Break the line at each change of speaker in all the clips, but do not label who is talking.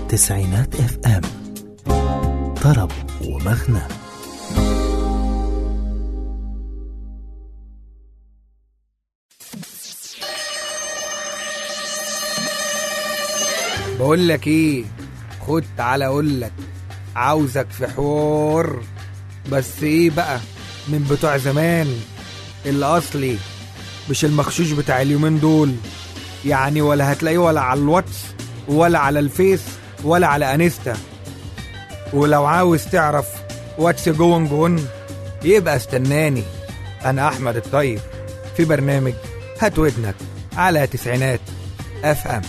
تسعينات اف ام طرب ومغنى
بقول لك ايه خد تعالى اقول لك عاوزك في حوار بس ايه بقى من بتوع زمان الاصلي مش المخشوش بتاع اليومين دول يعني ولا هتلاقيه ولا على الواتس ولا على الفيس ولا على انستا ولو عاوز تعرف واتس جون جون يبقى استناني انا احمد الطيب في برنامج هات ودنك على تسعينات اف ام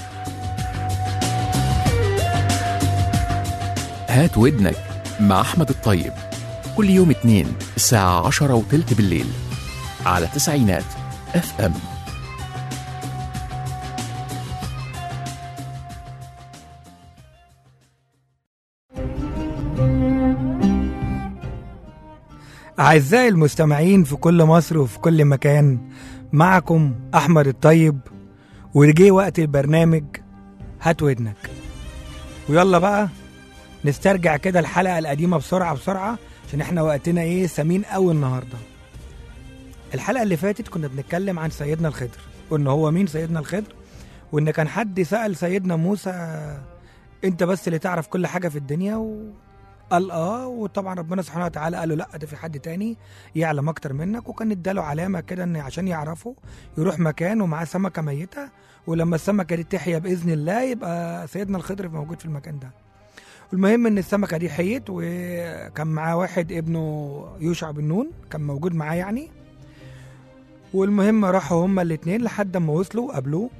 هات ودنك مع أحمد الطيب كل يوم اتنين الساعة عشرة وتلت بالليل على تسعينات اف ام
أعزائي المستمعين في كل مصر وفي كل مكان معكم أحمد الطيب وجه وقت البرنامج هات ودنك ويلا بقى نسترجع كده الحلقة القديمة بسرعة بسرعة عشان احنا وقتنا ايه سمين قوي النهاردة الحلقة اللي فاتت كنا بنتكلم عن سيدنا الخضر وان هو مين سيدنا الخضر وان كان حد سأل سيدنا موسى انت بس اللي تعرف كل حاجة في الدنيا و... قال اه وطبعا ربنا سبحانه وتعالى قال له لا ده في حد تاني يعلم اكتر منك وكان اداله علامه كده ان عشان يعرفه يروح مكان ومعاه سمكه ميته ولما السمكه دي تحيا باذن الله يبقى سيدنا الخضر موجود في المكان ده المهم ان السمكه دي حيت وكان معاه واحد ابنه يوشع بن نون كان موجود معاه يعني والمهم راحوا هما الاتنين لحد ما وصلوا قابلوه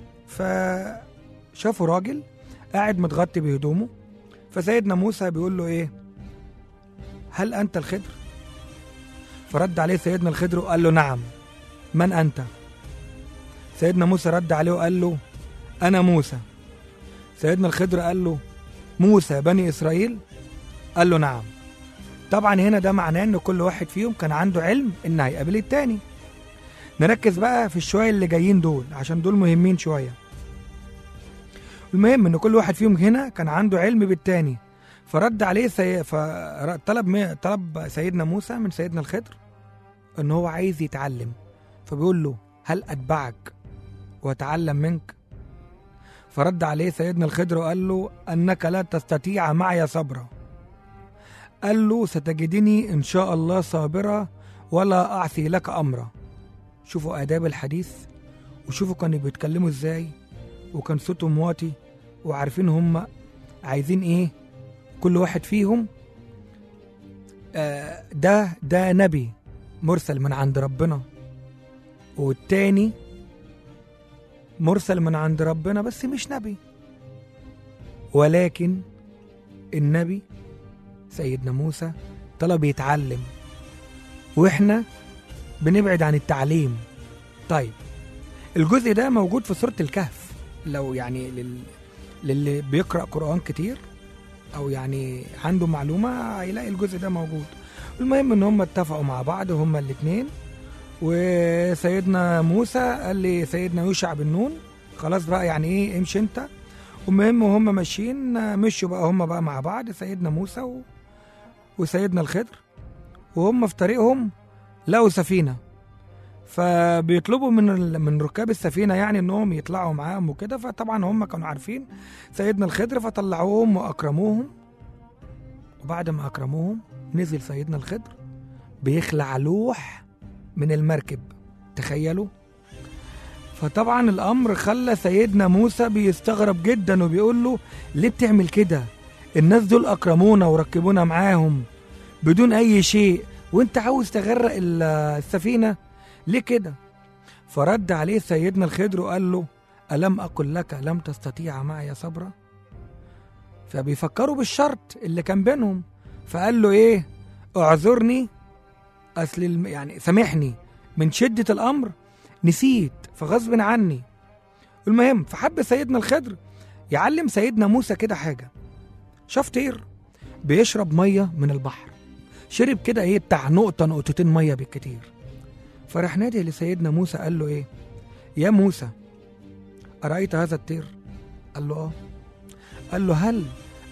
فشافوا راجل قاعد متغطي بهدومه فسيدنا موسى بيقول له ايه هل أنت الخضر؟ فرد عليه سيدنا الخضر وقال له نعم من أنت؟ سيدنا موسى رد عليه وقال له أنا موسى سيدنا الخضر قال له موسى بني إسرائيل؟ قال له نعم طبعا هنا ده معناه ان كل واحد فيهم كان عنده علم ان هيقابل التاني نركز بقى في الشوية اللي جايين دول عشان دول مهمين شوية المهم ان كل واحد فيهم هنا كان عنده علم بالتاني فرد عليه سي... فطلب م... طلب سيدنا موسى من سيدنا الخضر ان هو عايز يتعلم فبيقول له هل اتبعك واتعلم منك فرد عليه سيدنا الخضر وقال له انك لا تستطيع معي صبرا قال له ستجدني ان شاء الله صابرا ولا اعصي لك امرا شوفوا اداب الحديث وشوفوا كانوا بيتكلموا ازاي وكان صوتهم واطي وعارفين هم عايزين ايه كل واحد فيهم آه ده ده نبي مرسل من عند ربنا والتاني مرسل من عند ربنا بس مش نبي ولكن النبي سيدنا موسى طلب يتعلم واحنا بنبعد عن التعليم طيب الجزء ده موجود في سورة الكهف لو يعني لل... للي بيقرأ قرآن كتير او يعني عنده معلومه هيلاقي الجزء ده موجود المهم ان هم اتفقوا مع بعض هما الاثنين وسيدنا موسى قال لي سيدنا يوشع بن نون خلاص بقى يعني ايه امشي انت المهم وهم ماشيين مشوا بقى هم بقى مع بعض سيدنا موسى و... وسيدنا الخضر وهم في طريقهم لقوا سفينه فبيطلبوا من ال... من ركاب السفينه يعني انهم يطلعوا معاهم وكده فطبعا هم كانوا عارفين سيدنا الخضر فطلعوهم واكرموهم وبعد ما اكرموهم نزل سيدنا الخضر بيخلع لوح من المركب تخيلوا فطبعا الامر خلى سيدنا موسى بيستغرب جدا وبيقول له ليه بتعمل كده الناس دول اكرمونا وركبونا معاهم بدون اي شيء وانت عاوز تغرق السفينه ليه كده فرد عليه سيدنا الخضر وقال له ألم أقل لك لم تستطيع معي صبرا فبيفكروا بالشرط اللي كان بينهم فقال له إيه اعذرني أصل الم... يعني سامحني من شدة الأمر نسيت فغصب عني المهم فحب سيدنا الخضر يعلم سيدنا موسى كده حاجة شاف طير بيشرب مية من البحر شرب كده ايه بتاع نقطة نقطتين مية بالكتير فراح نادي لسيدنا موسى قال له ايه يا موسى أرأيت هذا الطير قال له اه قال له هل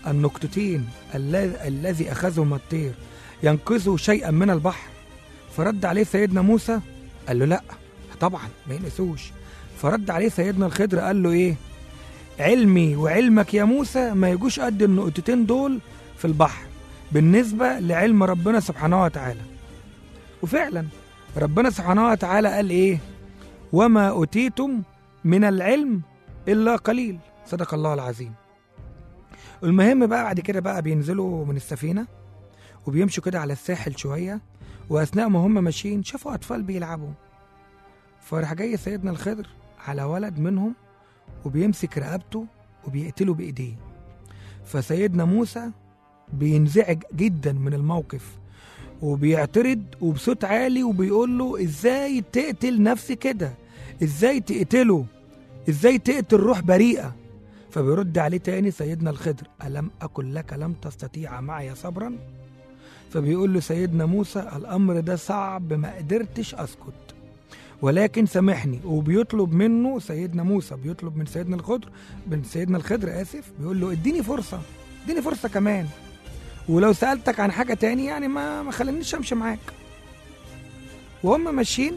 النقطتين الل- الذي أخذهما الطير ينقذوا شيئا من البحر فرد عليه سيدنا موسى قال له لا طبعا ما ينقذوش فرد عليه سيدنا الخضر قال له ايه علمي وعلمك يا موسى ما يجوش قد النقطتين دول في البحر بالنسبة لعلم ربنا سبحانه وتعالى وفعلا ربنا سبحانه وتعالى قال ايه وما أوتيتم من العلم إلا قليل صدق الله العظيم المهم بقى بعد كده بقى بينزلوا من السفينة وبيمشوا كده على الساحل شوية وأثناء ما هم ماشيين شافوا أطفال بيلعبوا فراح جاي سيدنا الخضر على ولد منهم وبيمسك رقبته وبيقتله بإيديه فسيدنا موسى بينزعج جدا من الموقف وبيعترض وبصوت عالي وبيقول له ازاي تقتل نفسي كده ازاي تقتله ازاي تقتل روح بريئة فبيرد عليه تاني سيدنا الخضر ألم أكن لك لم تستطيع معي صبرا فبيقول له سيدنا موسى الأمر ده صعب ما قدرتش أسكت ولكن سامحني وبيطلب منه سيدنا موسى بيطلب من سيدنا الخضر من سيدنا الخضر آسف بيقول له اديني فرصة اديني فرصة كمان ولو سألتك عن حاجة تاني يعني ما ما خلينيش امشي معاك وهم ماشيين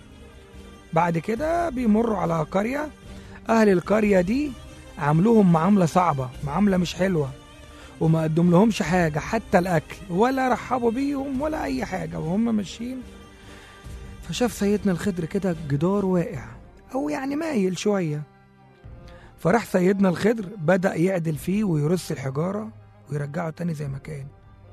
بعد كده بيمروا على قرية أهل القرية دي عاملوهم معاملة صعبة معاملة مش حلوة وما قدم لهمش حاجة حتى الأكل ولا رحبوا بيهم ولا أي حاجة وهم ماشيين فشاف سيدنا الخضر كده جدار واقع أو يعني مايل شوية فراح سيدنا الخضر بدأ يعدل فيه ويرص الحجارة ويرجعه تاني زي ما كان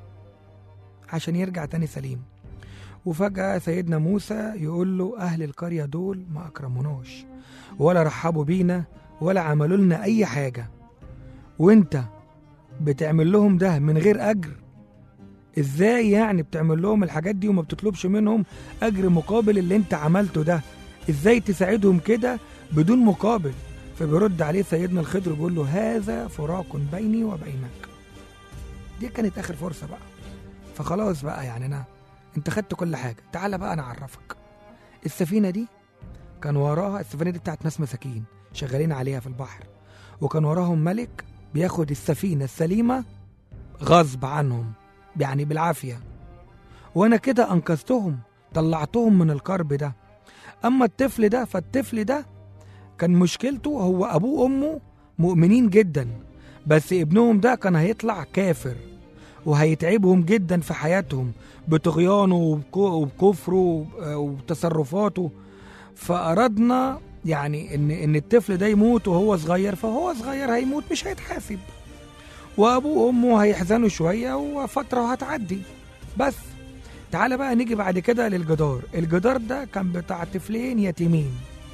عشان يرجع تاني سليم وفجأة سيدنا موسى يقول له أهل القرية دول ما أكرموناش ولا رحبوا بينا ولا عملوا لنا أي حاجة وانت بتعمل لهم ده من غير أجر ازاي يعني بتعمل لهم الحاجات دي وما بتطلبش منهم أجر مقابل اللي انت عملته ده ازاي تساعدهم كده بدون مقابل فبيرد عليه سيدنا الخضر بيقول له هذا فراق بيني وبينك دي كانت اخر فرصه بقى فخلاص بقى يعني انا انت خدت كل حاجه تعالى بقى انا اعرفك السفينه دي كان وراها السفينه دي بتاعت ناس مساكين شغالين عليها في البحر وكان وراهم ملك بياخد السفينه السليمه غصب عنهم يعني بالعافيه وانا كده انقذتهم طلعتهم من الكرب ده اما الطفل ده فالطفل ده كان مشكلته هو ابوه وامه مؤمنين جدا بس ابنهم ده كان هيطلع كافر وهيتعبهم جدا في حياتهم بطغيانه وبكو- وبكفره وبتصرفاته فأردنا يعني إن إن الطفل ده يموت وهو صغير فهو صغير هيموت مش هيتحاسب وأبوه وأمه هيحزنوا شوية وفترة وهتعدي بس تعالى بقى نيجي بعد كده للجدار الجدار ده كان بتاع طفلين يتيمين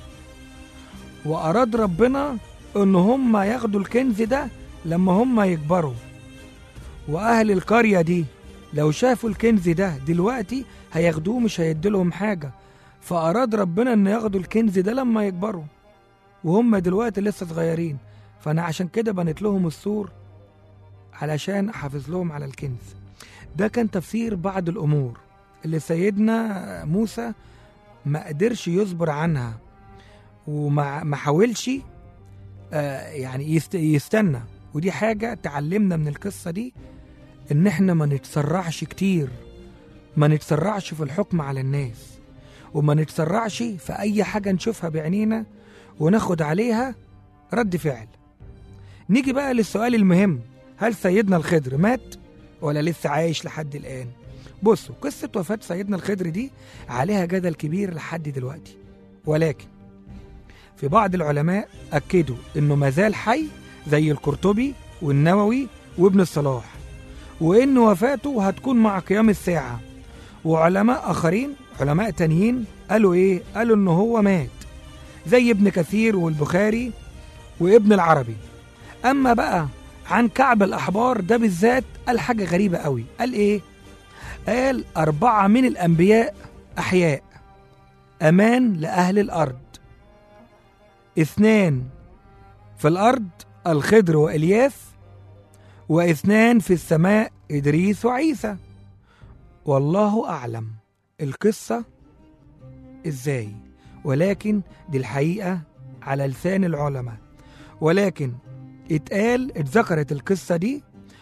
وأراد ربنا إن هم ياخدوا الكنز ده لما هم يكبروا وأهل القرية دي لو شافوا الكنز ده دلوقتي هياخدوه مش هيديلهم حاجة فأراد ربنا إن ياخدوا الكنز ده لما يكبروا وهم دلوقتي لسه صغيرين فأنا عشان كده بنيت لهم السور علشان أحافظ لهم على الكنز ده كان تفسير بعض الأمور اللي سيدنا موسى ما قدرش يصبر عنها وما ما حاولش آه، يعني يست- يستنى ودي حاجة تعلمنا من القصة دي إن إحنا ما نتسرعش كتير ما نتسرعش في الحكم على الناس وما نتسرعش في أي حاجة نشوفها بعينينا وناخد عليها رد فعل نيجي بقى للسؤال المهم هل سيدنا الخضر مات ولا لسه عايش لحد الآن بصوا قصة وفاة سيدنا الخضر دي عليها جدل كبير لحد دلوقتي ولكن في بعض العلماء أكدوا إنه مازال حي زي القرطبي والنووي وابن الصلاح وإن وفاته هتكون مع قيام الساعة وعلماء آخرين علماء تانيين قالوا إيه؟ قالوا إن هو مات زي ابن كثير والبخاري وابن العربي أما بقى عن كعب الأحبار ده بالذات قال حاجة غريبة قوي قال إيه؟ قال أربعة من الأنبياء أحياء أمان لأهل الأرض اثنان في الأرض الخضر وإلياس واثنان في السماء إدريس وعيسى والله أعلم القصة إزاي ولكن دي الحقيقة على لسان العلماء ولكن اتقال اتذكرت القصة دي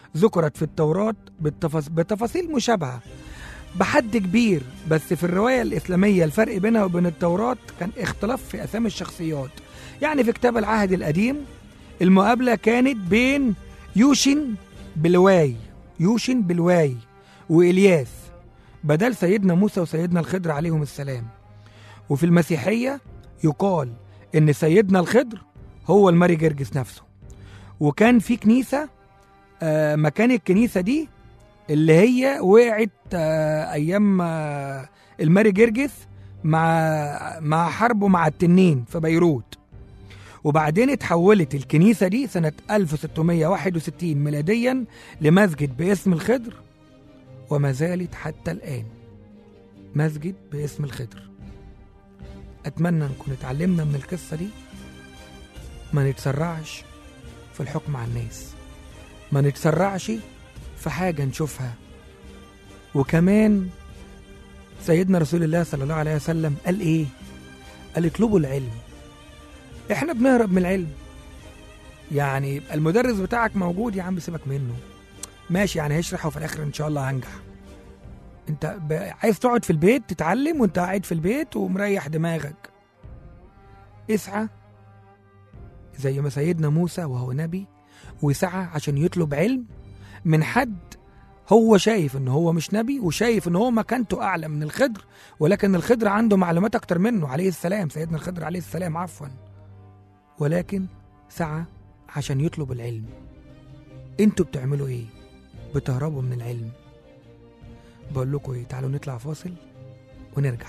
ذكرت في التوراة بالتفاص... بتفاصيل مشابهة بحد كبير بس في الرواية الإسلامية الفرق بينها وبين التوراة كان اختلاف في أسامي الشخصيات يعني في كتاب العهد القديم المقابلة كانت بين يوشن بالواي يوشن بالواي وإلياس بدل سيدنا موسى وسيدنا الخضر عليهم السلام وفي المسيحية يقال إن سيدنا الخضر هو الماري جرجس نفسه وكان في كنيسة آه، مكان الكنيسة دي اللي هي وقعت آه، أيام آه، الماري جرجس مع مع حربه مع التنين في بيروت وبعدين اتحولت الكنيسة دي سنة 1661 ميلاديا لمسجد باسم الخضر وما زالت حتى الآن مسجد باسم الخضر أتمنى نكون اتعلمنا من القصة دي ما نتسرعش في الحكم على الناس ما نتسرعش في حاجة نشوفها وكمان سيدنا رسول الله صلى الله عليه وسلم قال ايه قال اطلبوا العلم احنا بنهرب من العلم يعني يبقى المدرس بتاعك موجود يا عم سيبك منه ماشي يعني هيشرح وفي الاخر ان شاء الله هنجح انت ب... عايز تقعد في البيت تتعلم وانت قاعد في البيت ومريح دماغك اسعى زي ما سيدنا موسى وهو نبي وسعى عشان يطلب علم من حد هو شايف ان هو مش نبي وشايف ان هو مكانته اعلى من الخضر ولكن الخضر عنده معلومات اكتر منه عليه السلام سيدنا الخضر عليه السلام عفوا ولكن سعى عشان يطلب العلم انتوا بتعملوا ايه بتهربوا من العلم بقول لكم ايه تعالوا نطلع فاصل ونرجع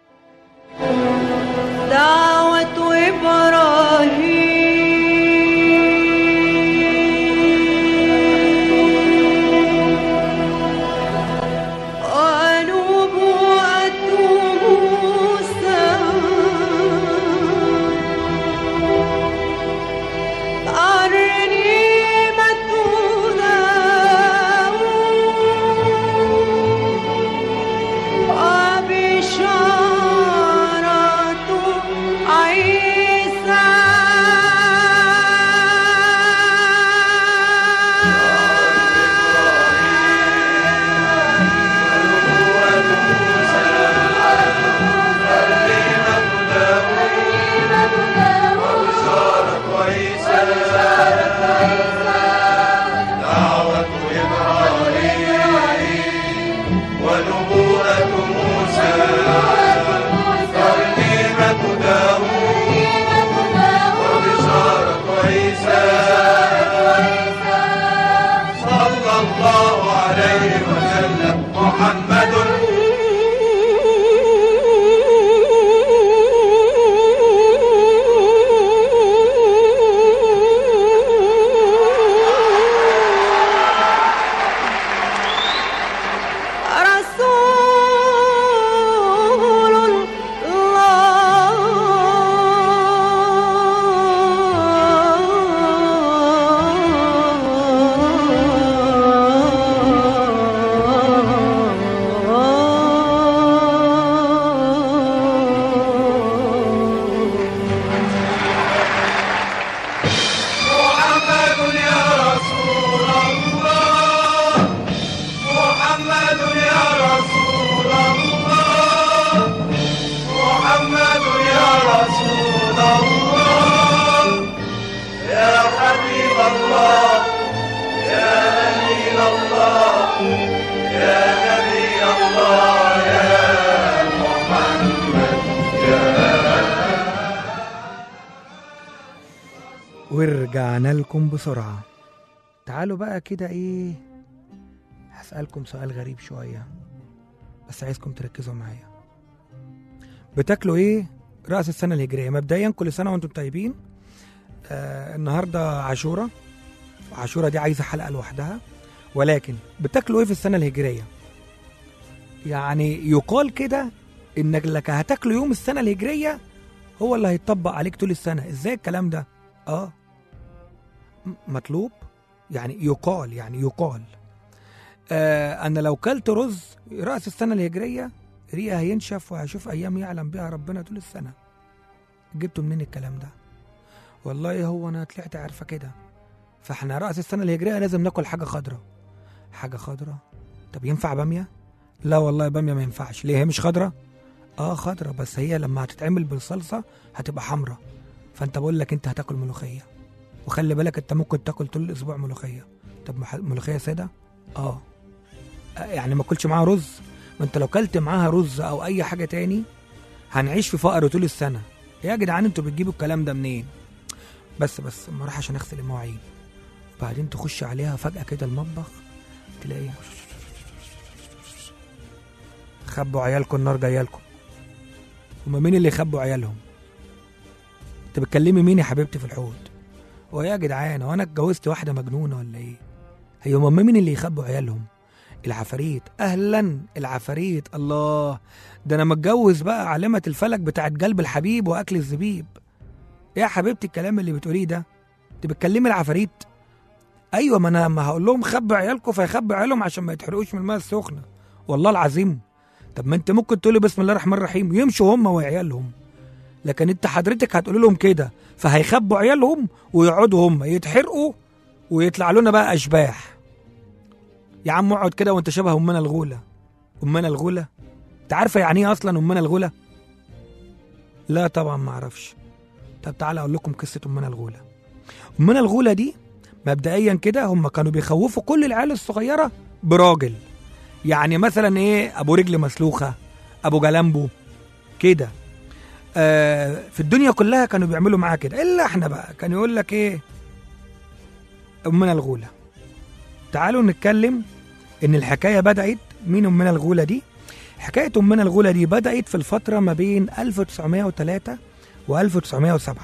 دعوة إبراهيم ونبوءة موسى الرنيمة داود وبشارة عيسى
دعوة إبراهيم ونبوءة موسى ترنيمة داود وبشارة عيسى صلى الله عليه وسلم محمد
رسول
محمد يا رسول الله محمد يا رسول الله محمد يا رسول الله يا حبيب الله يا أمين الله يا نبي الله يا محمد
ورجعنا لكم بسرعة تعالوا بقى كده ايه هسألكم سؤال غريب شوية بس عايزكم تركزوا معايا بتاكلوا ايه رأس السنة الهجرية مبدئيا كل سنة وانتم طيبين آه النهاردة عاشورة عاشورة دي عايزة حلقة لوحدها ولكن بتاكلوا ايه في السنة الهجرية يعني يقال كده انك لك هتاكلوا يوم السنة الهجرية هو اللي هيطبق عليك طول السنة ازاي الكلام ده اه م- مطلوب يعني يقال يعني يقال آه انا لو كلت رز راس السنه الهجريه ريقه هينشف وهشوف ايام يعلم بها ربنا طول السنه جبتوا منين الكلام ده والله هو انا طلعت عارفه كده فاحنا راس السنه الهجريه لازم ناكل حاجه خضراء حاجه خضراء طب ينفع باميه لا والله باميه ما ينفعش ليه هي مش خضراء اه خضراء بس هي لما هتتعمل بالصلصه هتبقى حمراء فانت بقول لك انت هتاكل ملوخيه وخلي بالك انت ممكن تاكل طول الاسبوع ملوخيه طب مح- ملوخيه ساده اه آه، يعني ما اكلش معاها رز ما انت لو كلت معاها رز او اي حاجه تاني هنعيش في فقر طول السنه يا جدعان انتوا بتجيبوا الكلام ده منين بس بس اما اروح عشان اغسل المواعين وبعدين تخش عليها فجاه كده المطبخ تلاقيها خبوا عيالكم النار جايالكم هما مين اللي يخبوا عيالهم انت بتكلمي مين يا حبيبتي في الحوض هو يا جدعان هو انا اتجوزت واحده مجنونه ولا ايه هي هما مين اللي يخبوا عيالهم العفاريت اهلا العفاريت الله ده انا متجوز بقى عالمه الفلك بتاعت جلب الحبيب واكل الزبيب ايه يا حبيبتي الكلام اللي بتقوليه ده انت بتكلمي العفاريت ايوه ما انا ما هقول لهم خبوا عيالكم فيخبوا عيالهم عشان ما يتحرقوش من الماء السخنه والله العظيم طب ما انت ممكن تقولي بسم الله الرحمن الرحيم يمشوا هم وعيالهم لكن انت حضرتك هتقول لهم كده فهيخبوا عيالهم ويقعدوا هم يتحرقوا ويطلع لنا بقى اشباح يا عم اقعد كده وانت شبه امنا الغوله امنا الغوله انت عارفه يعني ايه اصلا امنا الغوله لا طبعا ما اعرفش طب تعالى اقول لكم قصه امنا الغوله امنا الغوله دي مبدئيا كده هم كانوا بيخوفوا كل العيال الصغيره براجل يعني مثلا ايه ابو رجل مسلوخه ابو جلامبو كده آه في الدنيا كلها كانوا بيعملوا معاه كده الا احنا بقى كان يقول لك ايه امنا الغوله تعالوا نتكلم ان الحكايه بدات مين امنا الغوله دي حكايه امنا الغوله دي بدات في الفتره ما بين 1903 و 1907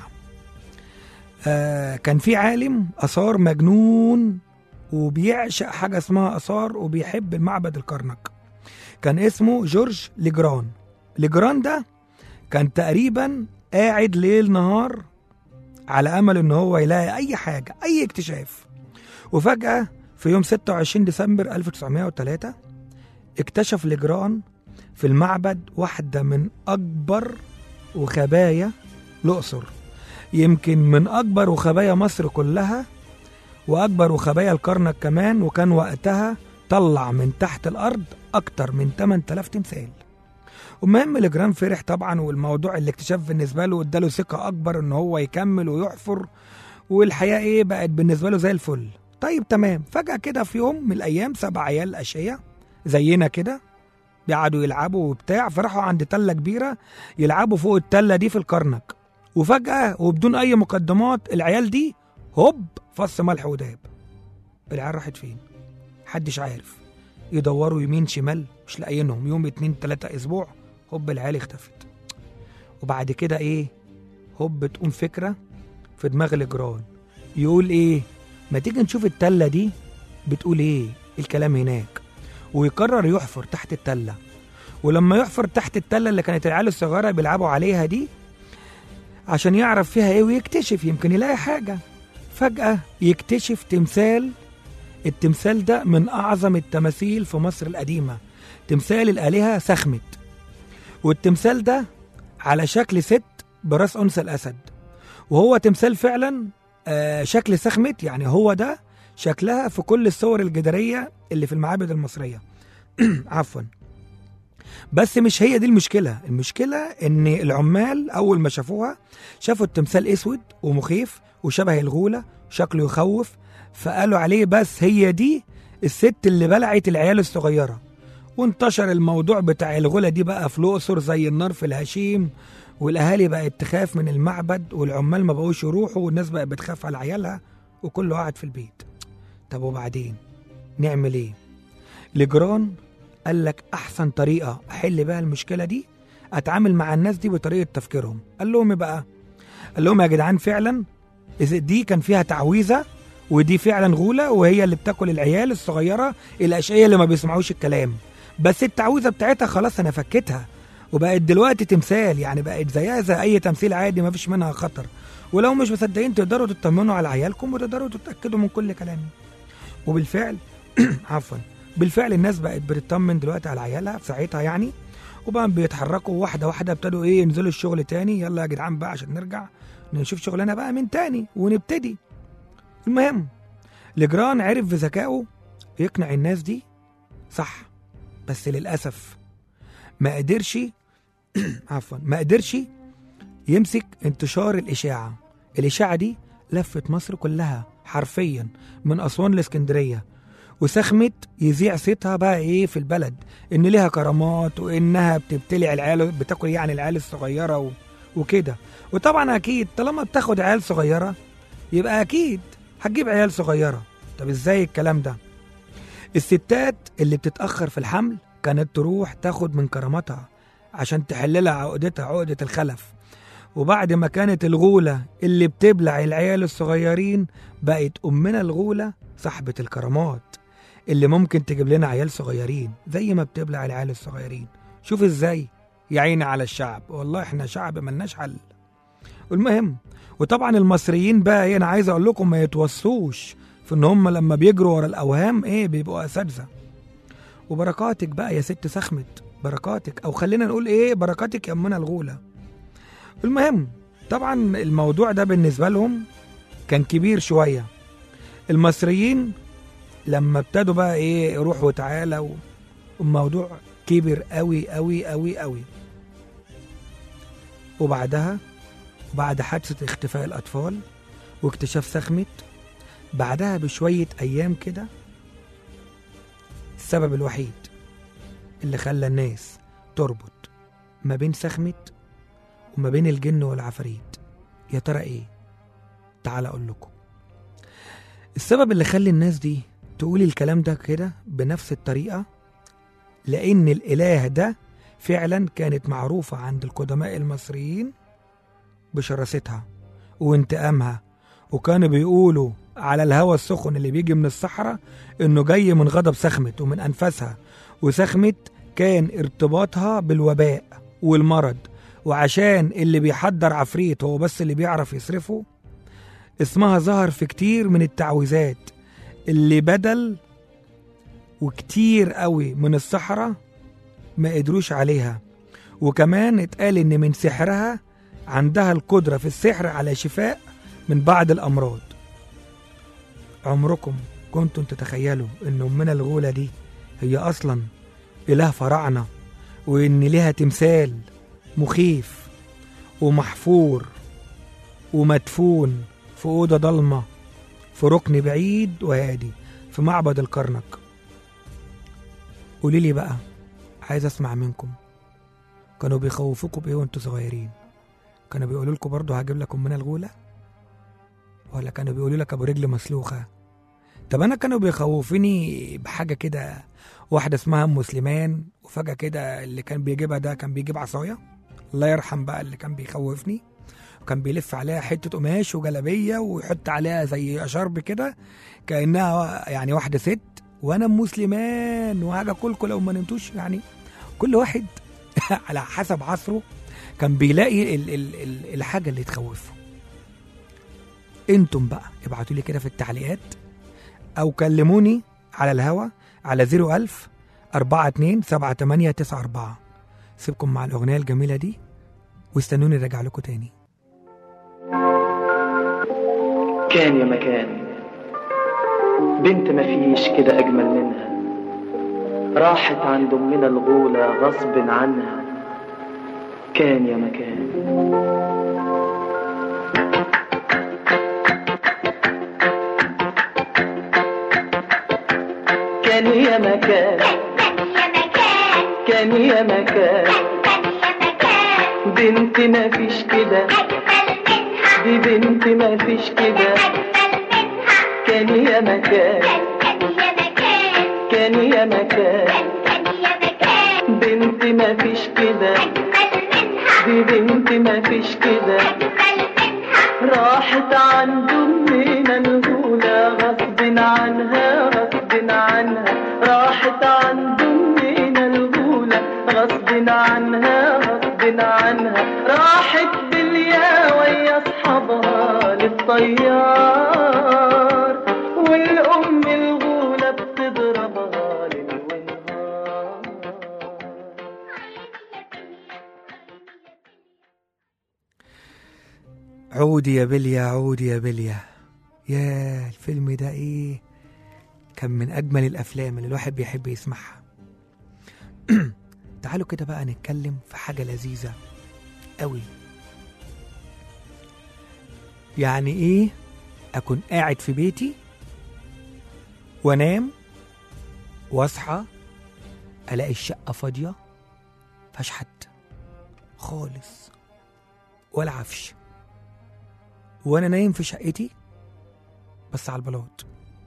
آه كان في عالم اثار مجنون وبيعشق حاجه اسمها اثار وبيحب معبد الكرنك كان اسمه جورج ليجران ليجران ده كان تقريبا قاعد ليل نهار على امل ان هو يلاقي اي حاجه اي اكتشاف وفجاه في يوم 26 ديسمبر 1903 اكتشف ليجران في المعبد واحده من اكبر وخبايا الاقصر يمكن من اكبر وخبايا مصر كلها واكبر وخبايا الكرنك كمان وكان وقتها طلع من تحت الارض اكتر من 8000 تمثال المهم لجران فرح طبعا والموضوع الاكتشاف بالنسبه له اداله ثقه اكبر ان هو يكمل ويحفر والحياه ايه بقت بالنسبه له زي الفل طيب تمام فجاه كده في يوم من الايام سبع عيال اشقياء زينا كده قعدوا يلعبوا وبتاع فراحوا عند تله كبيره يلعبوا فوق التله دي في الكرنك وفجاه وبدون اي مقدمات العيال دي هوب فص ملح وداب العيال راحت فين محدش عارف يدوروا يمين شمال مش لاقيينهم يوم اتنين تلاتة اسبوع هوب العيال اختفت وبعد كده ايه هوب تقوم فكرة في دماغ الجيران يقول ايه ما تيجي نشوف التلة دي بتقول ايه الكلام هناك ويقرر يحفر تحت التلة ولما يحفر تحت التلة اللي كانت العيال الصغيرة بيلعبوا عليها دي عشان يعرف فيها ايه ويكتشف يمكن يلاقي حاجة فجأة يكتشف تمثال التمثال ده من أعظم التماثيل في مصر القديمة تمثال الآلهة سخمت والتمثال ده على شكل ست براس أنثى الأسد وهو تمثال فعلا آه شكل سخمت يعني هو ده شكلها في كل الصور الجدارية اللي في المعابد المصرية عفوا بس مش هي دي المشكلة المشكلة ان العمال اول ما شافوها شافوا التمثال اسود ومخيف وشبه الغولة شكله يخوف فقالوا عليه بس هي دي الست اللي بلعت العيال الصغيرة وانتشر الموضوع بتاع الغولة دي بقى في الأقصر زي النار في الهشيم والأهالي بقت تخاف من المعبد والعمال ما بقوش يروحوا والناس بقت بتخاف على عيالها وكله قاعد في البيت طب وبعدين نعمل ايه لجران قال لك احسن طريقه احل بيها المشكله دي اتعامل مع الناس دي بطريقه تفكيرهم قال لهم ايه بقى قال لهم يا جدعان فعلا إذا دي كان فيها تعويذه ودي فعلا غوله وهي اللي بتاكل العيال الصغيره الاشقيه اللي ما بيسمعوش الكلام بس التعويذه بتاعتها خلاص انا فكيتها وبقت دلوقتي تمثال يعني بقت زيها زي اي تمثيل عادي ما فيش منها خطر ولو مش مصدقين تقدروا تطمنوا على عيالكم وتقدروا تتاكدوا من كل كلامي وبالفعل عفوا بالفعل الناس بقت بتطمن دلوقتي على عيالها في ساعتها يعني وبقى بيتحركوا واحده واحده ابتدوا ايه ينزلوا الشغل تاني يلا يا جدعان بقى عشان نرجع نشوف شغلنا بقى من تاني ونبتدي المهم لجران عرف بذكائه يقنع الناس دي صح بس للأسف ما قدرش عفوا ما قدرش يمسك انتشار الإشاعة الإشاعة دي لفت مصر كلها حرفيا من أسوان لإسكندرية وسخمت يذيع صيتها بقى ايه في البلد ان ليها كرامات وانها بتبتلع العيال بتاكل يعني العيال الصغيره و... وكده وطبعا اكيد طالما بتاخد عيال صغيره يبقى اكيد هتجيب عيال صغيره طب ازاي الكلام ده الستات اللي بتتاخر في الحمل كانت تروح تاخد من كراماتها عشان تحللها عقدتها عقده الخلف وبعد ما كانت الغولة اللي بتبلع العيال الصغيرين بقت أمنا الغولة صاحبة الكرامات اللي ممكن تجيب لنا عيال صغيرين زي ما بتبلع العيال الصغيرين شوف ازاي يا عيني على الشعب والله احنا شعب ملناش حل المهم وطبعا المصريين بقى ايه انا عايز اقول لكم ما يتوصوش في ان هم لما بيجروا ورا الاوهام ايه بيبقوا اساتذه وبركاتك بقى يا ست سخمت بركاتك او خلينا نقول ايه بركاتك يا امنا الغوله المهم طبعا الموضوع ده بالنسبه لهم كان كبير شويه المصريين لما ابتدوا بقى ايه روح وتعالى و- والموضوع كبر قوي قوي قوي قوي وبعدها بعد حادثة اختفاء الأطفال واكتشاف سخمت بعدها بشوية أيام كده السبب الوحيد اللي خلى الناس تربط ما بين سخمت وما بين الجن والعفاريت يا ترى ايه تعال اقول لكم السبب اللي خلى الناس دي تقول الكلام ده كده بنفس الطريقة لأن الإله ده فعلا كانت معروفة عند القدماء المصريين بشراستها وانتقامها وكانوا بيقولوا على الهواء السخن اللي بيجي من الصحراء انه جاي من غضب سخمت ومن انفاسها وسخمت كان ارتباطها بالوباء والمرض وعشان اللي بيحضر عفريت هو بس اللي بيعرف يصرفه اسمها ظهر في كتير من التعويذات اللي بدل وكتير قوي من الصحراء ما قدروش عليها وكمان اتقال ان من سحرها عندها القدرة في السحر على شفاء من بعض الأمراض عمركم كنتم تتخيلوا ان أمنا الغولة دي هي أصلا إله فراعنة وإن ليها تمثال مخيف ومحفور ومدفون في أوضة ضلمة في ركن بعيد وهادي في معبد الكرنك قولي لي بقى عايز اسمع منكم كانوا بيخوفوكوا بايه وانتوا صغيرين كانوا بيقولوا لكم برضه هجيب لكم من الغولة ولا كانوا بيقولوا لك ابو رجل مسلوخة طب انا كانوا بيخوفوني بحاجة كده واحدة اسمها ام سليمان وفجأة كده اللي كان بيجيبها ده كان بيجيب عصاية الله يرحم بقى اللي كان بيخوفني وكان بيلف عليها حتة قماش وجلابية ويحط عليها زي شرب كده كأنها يعني واحدة ست وانا ام سليمان وهاجي اكلكم لو ما نمتوش يعني كل واحد على حسب عصره كان بيلاقي ال ال ال الحاجة اللي تخوفه انتم بقى ابعتوا لي كده في التعليقات او كلموني على الهوا على 01000 42 78 94 سيبكم مع الاغنيه الجميله دي واستنوني راجع لكم تاني
كان يا مكان بنت مفيش كده أجمل منها راحت عند أمنا الغولة غصب عنها كان يا مكان كان يا مكان كان يا مكان بنت مفيش كده دي بنت مفيش كده كان يا مكان كان يا مكان بنت مفيش كده دي بنت مفيش كده راحت عند أمنا الأولى غصب عنها غصب عنها راحت عند أمنا الأولى غصب عنها غصب عنها راحت باليا ويا أصحابها للطيار والأم الغولة بتضربها ليل ونهار
عودي يا بليا عودي يا بليا يا الفيلم ده ايه كان من أجمل الأفلام اللي الواحد بيحب يسمعها تعالوا كده بقى نتكلم في حاجة لذيذة قوي يعني إيه أكون قاعد في بيتي وأنام وأصحى ألاقي الشقة فاضية مفيهاش حد خالص ولا عفش وأنا نايم في شقتي بس على البلاط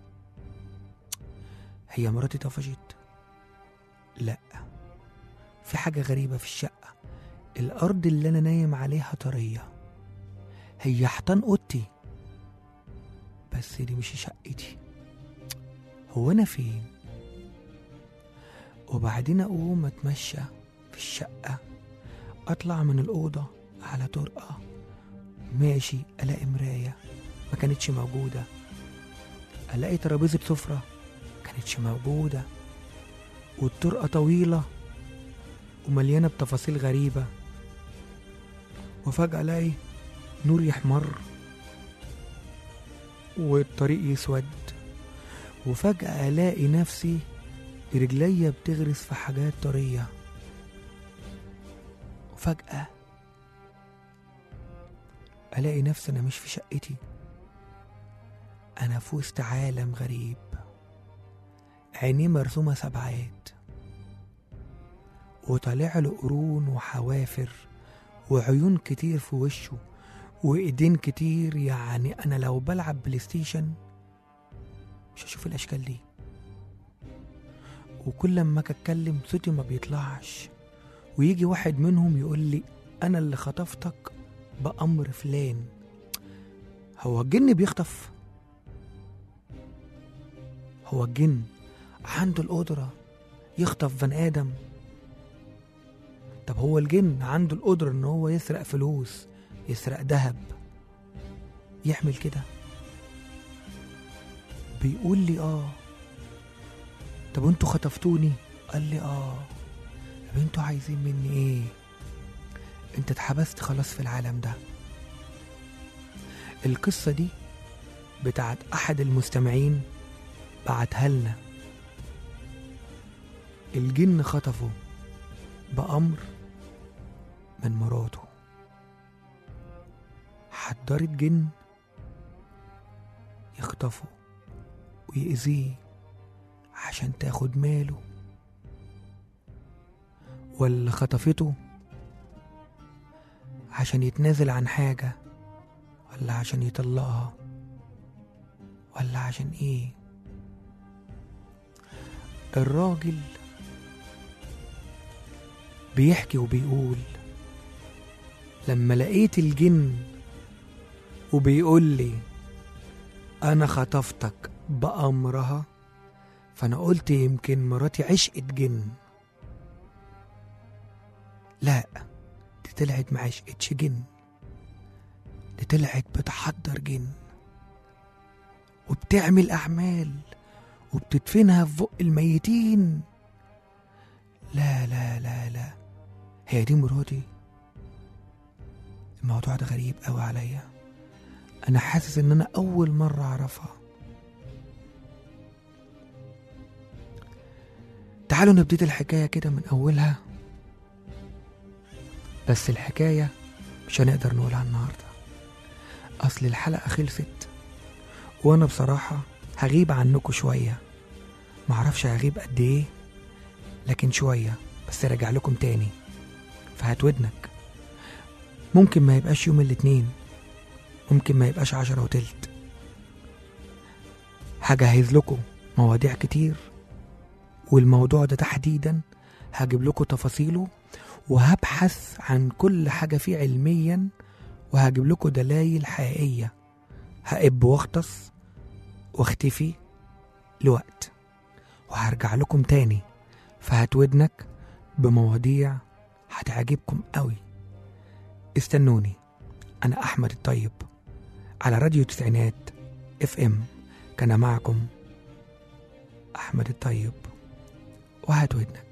هي مراتي طفشت لا في حاجة غريبة في الشقة الأرض اللي أنا نايم عليها طرية هي حيطان أوضتي بس دي مش شقتي هو أنا فين وبعدين أقوم أتمشى في الشقة أطلع من الأوضة على طرقة ماشي ألاقي مراية ما كانتش موجودة ألاقي ترابيزة سفرة كانتش موجودة والطرقة طويلة ومليانة بتفاصيل غريبة وفجأة ألاقي نور يحمر والطريق يسود وفجأة ألاقي نفسي رجليا بتغرس في حاجات طرية وفجأة ألاقي نفسي أنا مش في شقتي أنا في وسط عالم غريب عينيه مرسومة سبعات وطالع له قرون وحوافر وعيون كتير في وشه وإيدين كتير يعني أنا لو بلعب بلاي ستيشن مش هشوف الأشكال دي وكل لما أجي أتكلم صوتي ما بيطلعش ويجي واحد منهم يقول لي أنا اللي خطفتك بأمر فلان هو الجن بيخطف هو الجن عنده القدرة يخطف بني آدم طب هو الجن عنده القدرة إن هو يسرق فلوس يسرق ذهب يعمل كده بيقول لي آه طب انتوا خطفتوني قال لي آه طب انتوا عايزين مني إيه انت اتحبست خلاص في العالم ده القصة دي بتاعت أحد المستمعين بعتها لنا الجن خطفه بأمر من مراته حضرت جن يخطفه ويأذيه عشان تاخد ماله ولا خطفته عشان يتنازل عن حاجة ولا عشان يطلقها ولا عشان ايه الراجل بيحكي وبيقول لما لقيت الجن وبيقول لي انا خطفتك بأمرها فانا قلت يمكن مراتي عشقت جن لا دي طلعت ما عشقتش جن دي طلعت بتحضر جن وبتعمل أعمال وبتدفنها في بق الميتين لا لا لا لا هي دي مراتي الموضوع ده غريب قوي عليا انا حاسس ان انا اول مرة اعرفها تعالوا نبتدي الحكاية كده من اولها بس الحكاية مش هنقدر نقولها النهاردة اصل الحلقة خلصت وانا بصراحة هغيب عنكم شوية معرفش هغيب قد ايه لكن شوية بس راجع لكم تاني فهات ودنك ممكن ما يبقاش يوم الاتنين ممكن ما يبقاش عشرة وتلت هجهز لكم مواضيع كتير والموضوع ده تحديدا هجيب لكم تفاصيله وهبحث عن كل حاجة فيه علميا وهجيب لكم دلائل حقيقية هقب واغطس واختفي لوقت وهرجع لكم تاني فهات ودنك بمواضيع هتعجبكم قوي استنوني أنا أحمد الطيب على راديو تسعينات اف ام كان معكم أحمد الطيب وهات ودنك